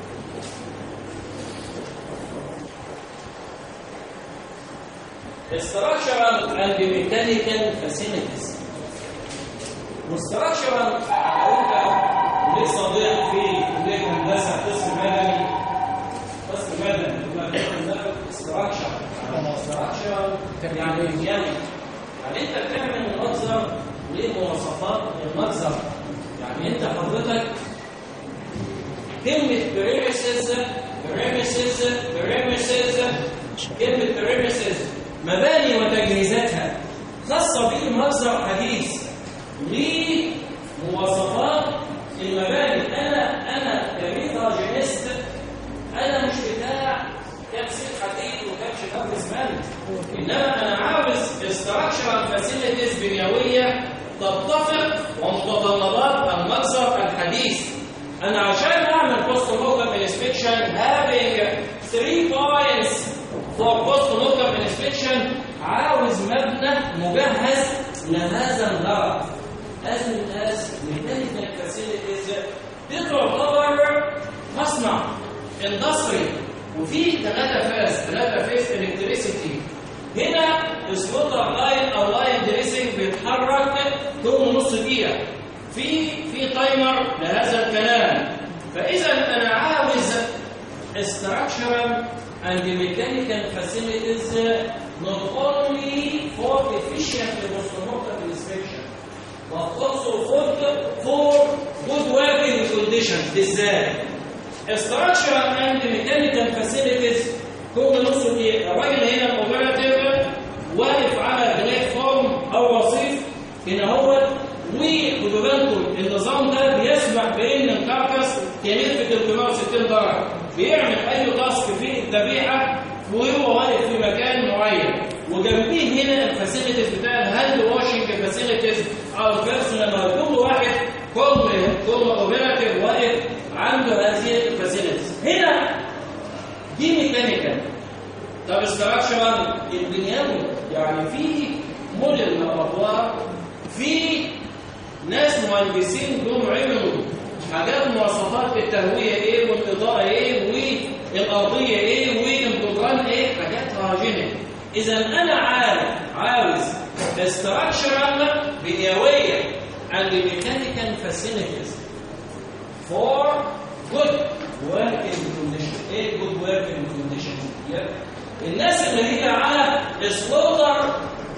structural and mechanical facilities والstructural لو انت لسه ضيع في بنيوي يعني انت بتعمل المجزر لمواصفات المجزر يعني انت حضرتك كلمة بريمسز بريمسز بريمسز كلمة بريمسز مباني وتجهيزاتها خاصة بالمجزر حديث لمواصفات المباني انا انا كميثاجينيست انا مش بتاع كبسة حديد وكبش كبر اسمنت انما انا عاوز استراكشرال فاسيلتيز بنيويه تتفق ومتطلبات المجزر الحديث انا عشان اعمل بوست مورتم انسبكشن having 3 points for post mortem inspection عاوز مبنى مجهز لهذا الغرض لازم الناس ميكانيكال فاسيلتيز دي تعتبر مصنع اندستري وفي ثلاثة فاز ثلاثة فيز الكتريسيتي هنا السلوتر لاين او لاين دريسنج بيتحرك كل ونص دقيقة في في تايمر لهذا الكلام فإذا أنا عاوز structural and mechanical facilities not only for efficient postmortem inspection but also for, for good working conditions ازاي structural and mechanical facilities كل نص دقيقة الراجل هنا الاوبراتيف واقف على بلاتفورم او رصيف هنا هو وخدوا بالكم النظام ده بيسمح بان الكركس يلف 360 درجة بيعمل اي تاسك في الذبيحة وهو واقف في مكان معين وجنبيه هنا الفاسيلتيز بتاع الهاند واشنج فاسيلتيز او بيرسونال كل واحد كل كل اوبراتيف واقف عنده هذه الفاسيلتيز هنا دي ميكانيكال طب استراكشرال البنيان يعني في موديل لابوار في ناس مهندسين جم عملوا حاجات مواصفات التهويه ايه والاضاءه ايه والارضيه ايه والجدران ايه حاجات راجنه اذا انا عارف عاوز استراكشرال بنيويه and mechanical facilities for good working condition ايه good working condition yeah. الناس اللي هي على سلوتر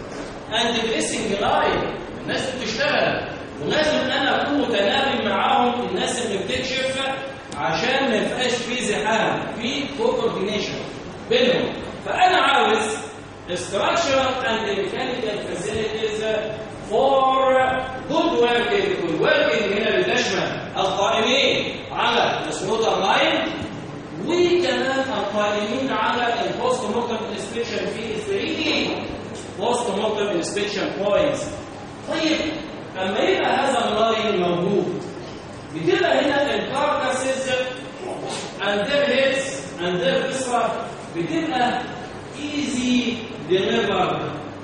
اند دريسنج لاين الناس اللي بتشتغل ولازم انا اكون متناغم معاهم الناس اللي بتكشف عشان ما يبقاش في زحام في كوردينيشن بينهم فانا عاوز structural and mechanical facilities for good working good working هنا بتشمل القائمين على السلوتر لاين وكمان القائمين على البوست مورتم انسبكشن في 3 بوست مورتم انسبكشن بوينتس طيب اما يبقى هذا اللاين موجود بتبقى هنا الكاركاسز and their heads and their viscera بتبقى easy delivered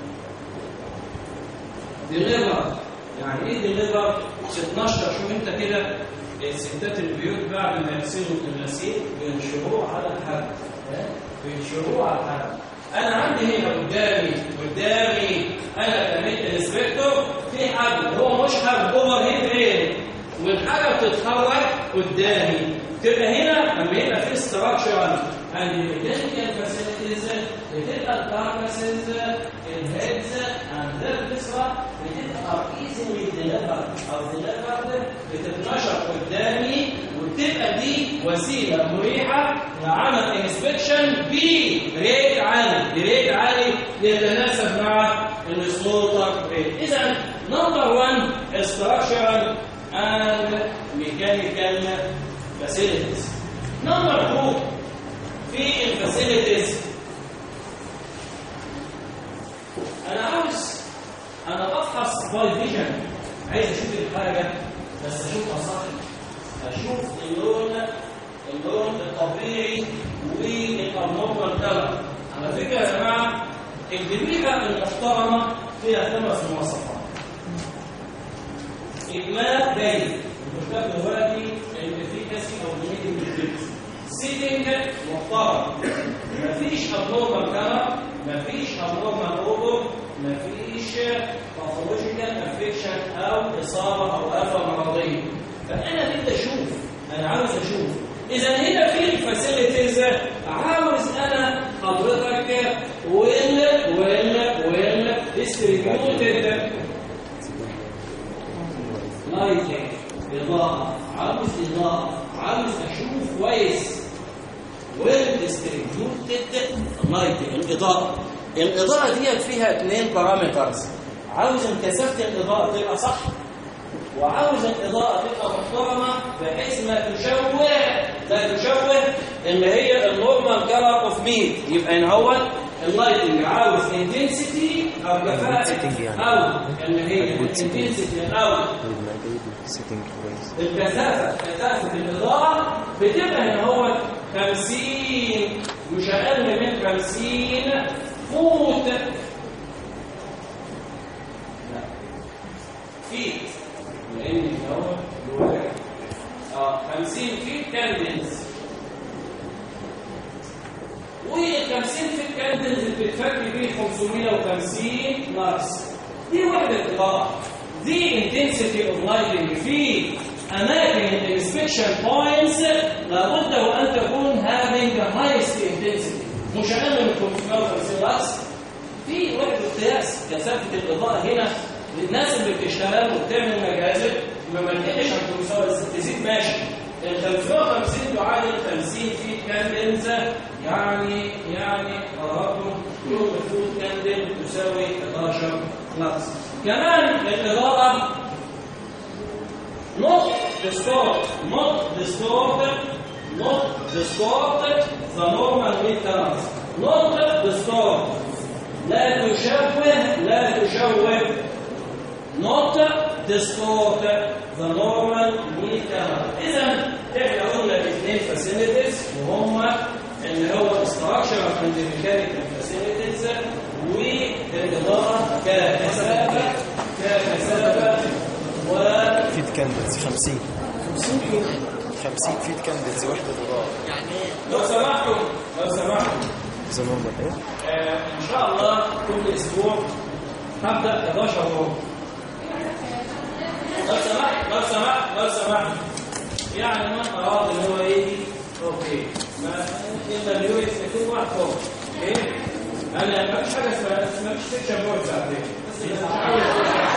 delivered يعني ايه delivered 12 شوف انت كده الستات البيوت بعد ما يغسلوا الغسيل بينشروه على الحبل بينشروه على الحبل انا عندي هنا قدامي قدامي انا كميت الانسبكتور في حبل هو مش حبل اوفر هيد ريل والحاجه بتتحرك قدامي تبقى هنا لما يبقى في استراكشرال اند ميكانيكال فاسيلتيز بتبقى الكاركاسز الهيدز اند الفيسرا بتبقى ايزلي ديليفرد او ديليفرد بتتنشر قدامي وبتبقى دي وسيله مريحه لعمل انسبكشن بريت عالي بريت عالي يتناسب مع السلوتر ريت اذا نمبر 1 استراكشرال اند ميكانيكال فاسيلتيز نمبر 2 في الفاسيلتيز انا عاوز انا بفحص باي فيجن عايز اشوف الحاجه بس اشوفها صح اشوف اللون اللون الطبيعي والابنورمال كلر على فكره يا جماعه الجريمه المحترمه فيها خمس مواصفات اجمال جيد المشكله دلوقتي الافيكاسي او الميديم سيتنج محترم مفيش ابنورمال كلر مفيش ابنورمال اوبر مفيش باثولوجيكال افكشن او اصابه او افه مرضيه فانا بدي اشوف انا عاوز اشوف اذا هنا في الفاسيلتيز عاوز انا حضرتك ويل ويل ويل distributed لايتنج اضاءه عاوز اضاءه عاوز اشوف كويس ويل ديستريبيوتد لايتنج الاضاءه الاضاءه ديت فيها اثنين بارامترز عاوز كثافه الاضاءه تبقى صح وعاوز الاضاءه تبقى محترمه بحيث ما تشوه لا تشوه اللي هي النورمال كلر اوف ميت يبقى ان هو اللايتنج عاوز انتنسيتي او كفاءه Setting يعني. او اللي هي Good setting. الانتنسيتي او المعدود سيتنج كويس الكثافة كثافة الإضاءة بتبقى إن هو 50 مش أقل من 50 فوت لا فيت لأن هو الواحد اه 50 فيت كاندلز وال 50 فيت كاندلز بتتفك بيه 550 ناقص دي وحدة إضاءة دي intensity of lighting في أماكن الانسبكشن بوينتس لابد وأن تكون having the highest intensity مش أقل من 550 ناقص في وحدة قياس كثافة الإضاءة هنا للناس اللي بتشتغل وبتعمل مجازر ما منتقش عن 500 تزيد ماشي ال 550 تعادل 50 فيت كاندلز يعني يعني قررتم كل فوت كاندل تساوي 11 نقص كمان الإضاءة not distort not distort not distort the normal meters not distort لا تشوه لا تشوه not distort the normal meter اذا احنا قلنا اثنين فاسيلتيز وهم اللي هو structural and mechanical facilities والاضاءه ككثافه ككثافه و فيت كاندلز 50 50 فيت كاندلز وحدة إضاءة لو سمحتم لو سمحتم إذا نورمال إيه؟ آه، ان شاء الله كل اسبوع هبدا 11 يوم لو سمحت لو سمحت لو سمحت يعني من اراد ان هو يجي اوكي ما الا اليوم يكون واحد فوق اوكي انا ما فيش حاجه اسمها ما فيش سكشن بورد ساعتين بس مش عاوز